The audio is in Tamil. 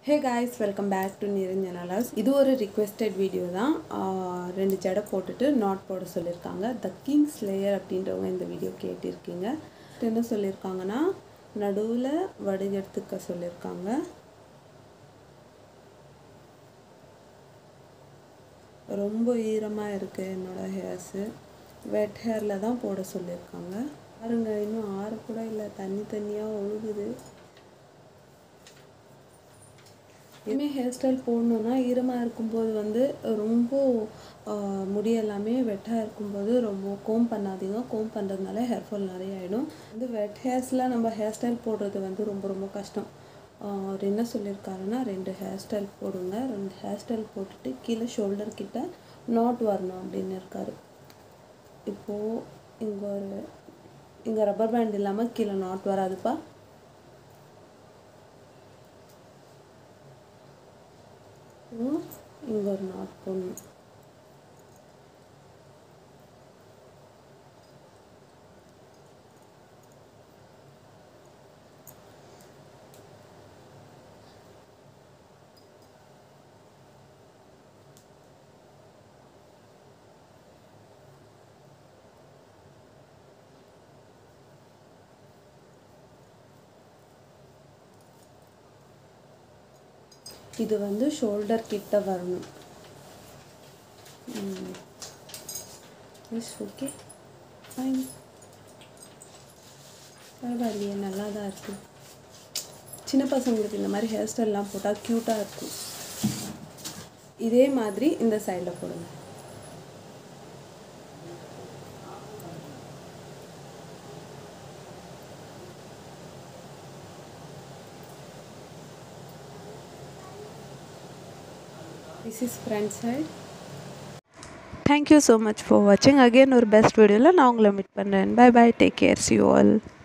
hey guys welcome back to நிரஞ்சனாலாஸ் இது ஒரு ரிக்வெஸ்டட் வீடியோ தான் ஆஹ் ரெண்டு ஜடை போட்டுட்டு நாட் போட சொல்லியிருக்காங்க த கிங் ஸ்லேயர் அப்படின்றவங்க இந்த வீடியோ கேட்டிருக்கீங்க என்ன சொல்லியிருக்காங்கன்னா நடுவில் வடிகெடுத்துக்க சொல்லியிருக்காங்க ரொம்ப ஈரமாக இருக்குது என்னோட ஹேர்ஸு வெட் ஹேரில் தான் போட சொல்லியிருக்காங்க பாருங்க இன்னும் ஆற கூட இல்லை தண்ணி தண்ணியாக ஒழுகுது இனிமேல் ஹேர் ஸ்டைல் போடணுன்னா ஈரமாக இருக்கும்போது வந்து ரொம்ப ஆஹ், முடி எல்லாமே வெட்டாக இருக்கும்போது ரொம்ப கோம் பண்ணாதீங்க கோம் பண்ணுறதுனால ஹேர் ஃபால் நிறைய ஆகிடும் வந்து வெட் ஹேர்ஸில் நம்ம ஹேர் ஸ்டைல் போடுறது வந்து ரொம்ப ரொம்ப கஷ்டம் ஆஹ், அவர் என்ன சொல்லியிருக்காருன்னா ரெண்டு ஹேர் ஸ்டைல் போடுங்க ரெண்டு ஹேர் ஸ்டைல் போட்டுட்டு கீழே ஷோல்டர் கிட்ட நாட் வரணும் அப்படின்னு இருக்காரு இப்போது இங்கே ஒரு இங்கே ரப்பர் பேண்ட் இல்லாமல் கீழே நாட் வராதுப்பா இங்கே ஒரு நாட் போடணும் இது வந்து ஷோல்டர் கிட்ட வரணும் எஸ் ஓகே ஃபைன் பரவாயில்லையே நல்லா தான் இருக்குது சின்ன பசங்களுக்கு இந்த மாதிரி ஹேர் ஸ்டைல்லாம் போட்டால் க்யூட்டாக இருக்கும் இதே மாதிரி இந்த சைடில் போடுங்க this is front side thank you so much for வாட்சிங் அகெயின் ஒரு பெஸ்ட் வீடியோவில் நான் உங்களை மீட் பண்ணுறேன் bye bye take cares you all